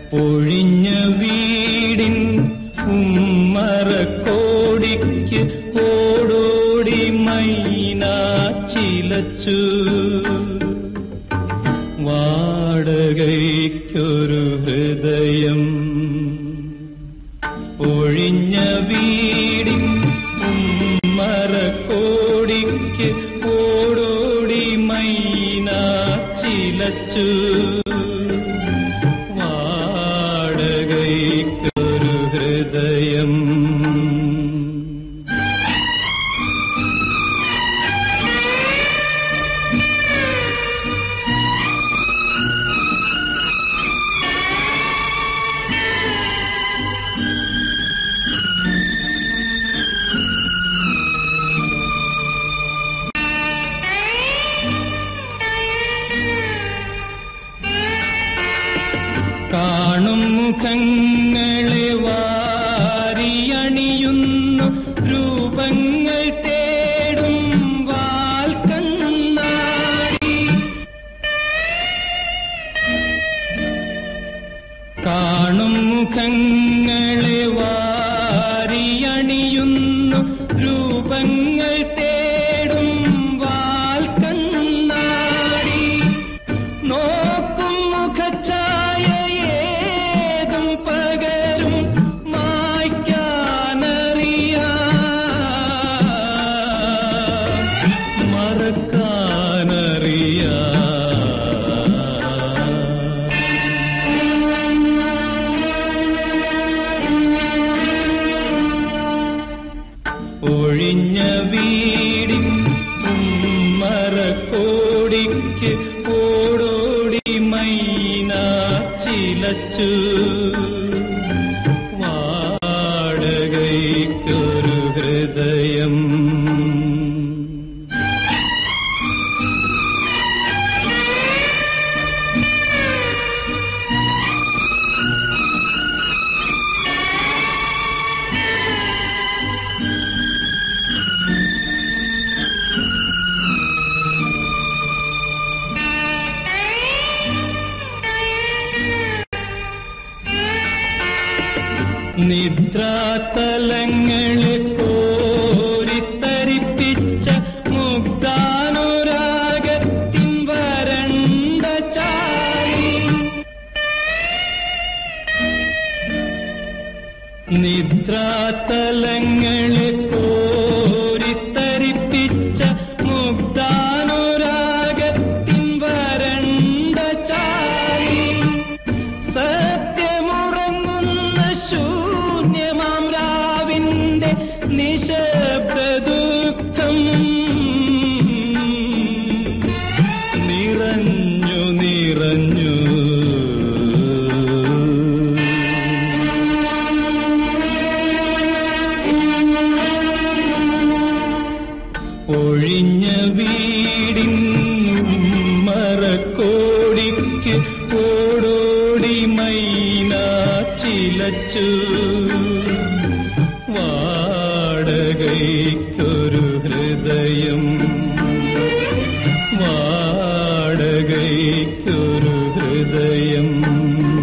ഒഴിഞ്ഞ വീടിൻ ഉമ്മറക്കോടിക്ക് ഓടോടി മൈന ചിലച്ചു വാടകയ്ക്കൊരു ഹൃദയം ഒഴിഞ്ഞ വീടിൻ ഉമ്മറക്കോടിക്ക് ഓടോടി മൈന ചിലച്ചു വാടകയ്ക്കൊരു ഹൃദയം കാണും മുഖങ്ങളെ വാരിയണിയുന്നു രൂപങ്ങൾ തേടും വാൽക്കണ്ണാടി കാണും മുഖങ്ങളെ വാരിയണിയുന്നു രൂപങ്ങൾ തേടും വാൽക്കണ്ണാടി നോക്കും മുഖഛായ ഏതും പകരും മായ്ക്കാനറിയാം മറക്കാനറിയാം ഒഴിഞ്ഞ വീടിൻ ഉമ്മറക്കോടിക്ക് ഓടോടി മൈന ചിലച്ചു വാടകയ്ക്കൊരു ഹൃദയം നിദ്രാതലങ്ങളെ കോരിത്തരിപ്പിച്ച മുഗ്ധാനുരാഗത്തിൻ വരണ്ട ചാരി നിദ്രാതലങ്ങളെ കോരിത്തരിപ്പിച്ച മുഗ്ധാനുരാഗത്തിൻ വരണ്ട ചാരി സത്യമുറങ്ങുന്ന ശൂന്യമാം രാവിന്റെ നിശബ്ദ ദുഃഖം നിറഞ്ഞു നിറഞ്ഞു ഒഴിഞ്ഞ വീടിൻ മറക്കോടിക്ക് ഓടോടി മൈന ചിലച്ചു വാടകയ്ക്കൊരു ഹൃദയം വാടകയ്ക്കൊരു ഹൃദയം